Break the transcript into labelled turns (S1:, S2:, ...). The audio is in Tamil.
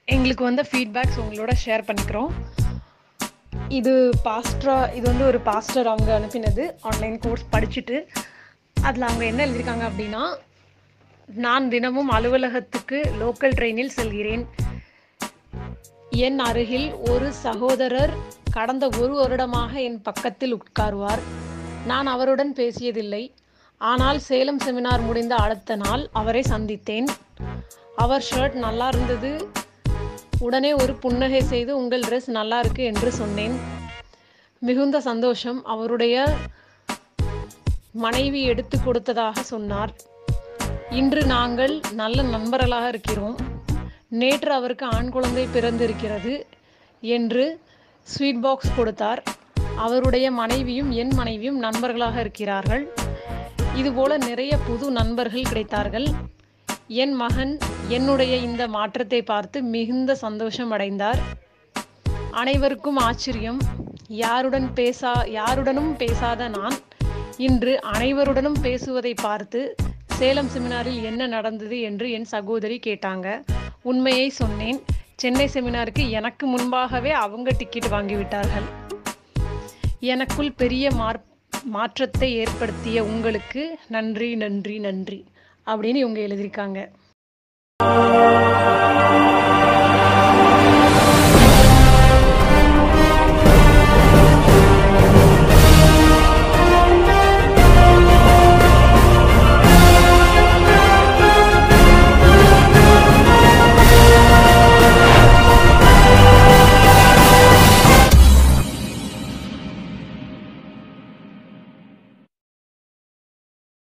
S1: எங்களுக்கு வந்த ஃபீட்பேக்ஸ் உங்களோட ஷேர் பண்ணிக்கிறோம் இது பாஸ்டரா இது வந்து ஒரு பாஸ்டர் அவங்க அனுப்பினது ஆன்லைன் கோர்ஸ் படிச்சுட்டு அதில் அவங்க என்ன எழுதியிருக்காங்க அப்படின்னா நான் தினமும் அலுவலகத்துக்கு லோக்கல் ட்ரெயினில் செல்கிறேன் என் அருகில் ஒரு சகோதரர் கடந்த ஒரு வருடமாக என் பக்கத்தில் உட்காருவார் நான் அவருடன் பேசியதில்லை ஆனால் சேலம் செமினார் முடிந்த அடுத்த நாள் அவரை சந்தித்தேன் அவர் ஷர்ட் நல்லா இருந்தது உடனே ஒரு புன்னகை செய்து உங்கள் ட்ரெஸ் நல்லா இருக்கு என்று சொன்னேன் மிகுந்த சந்தோஷம் அவருடைய மனைவி எடுத்து கொடுத்ததாக சொன்னார் இன்று நாங்கள் நல்ல நண்பர்களாக இருக்கிறோம் நேற்று அவருக்கு ஆண் குழந்தை பிறந்திருக்கிறது என்று ஸ்வீட் பாக்ஸ் கொடுத்தார் அவருடைய மனைவியும் என் மனைவியும் நண்பர்களாக இருக்கிறார்கள் இதுபோல நிறைய புது நண்பர்கள் கிடைத்தார்கள் என் மகன் என்னுடைய இந்த மாற்றத்தை பார்த்து மிகுந்த சந்தோஷம் அடைந்தார் அனைவருக்கும் ஆச்சரியம் யாருடன் பேசா யாருடனும் பேசாத நான் இன்று அனைவருடனும் பேசுவதை பார்த்து சேலம் செமினாரில் என்ன நடந்தது என்று என் சகோதரி கேட்டாங்க உண்மையை சொன்னேன் சென்னை செமினாருக்கு எனக்கு முன்பாகவே அவங்க டிக்கெட் வாங்கிவிட்டார்கள் எனக்குள் பெரிய மாற் மாற்றத்தை ஏற்படுத்திய உங்களுக்கு நன்றி நன்றி நன்றி அப்படின்னு இவங்க எழுதியிருக்காங்க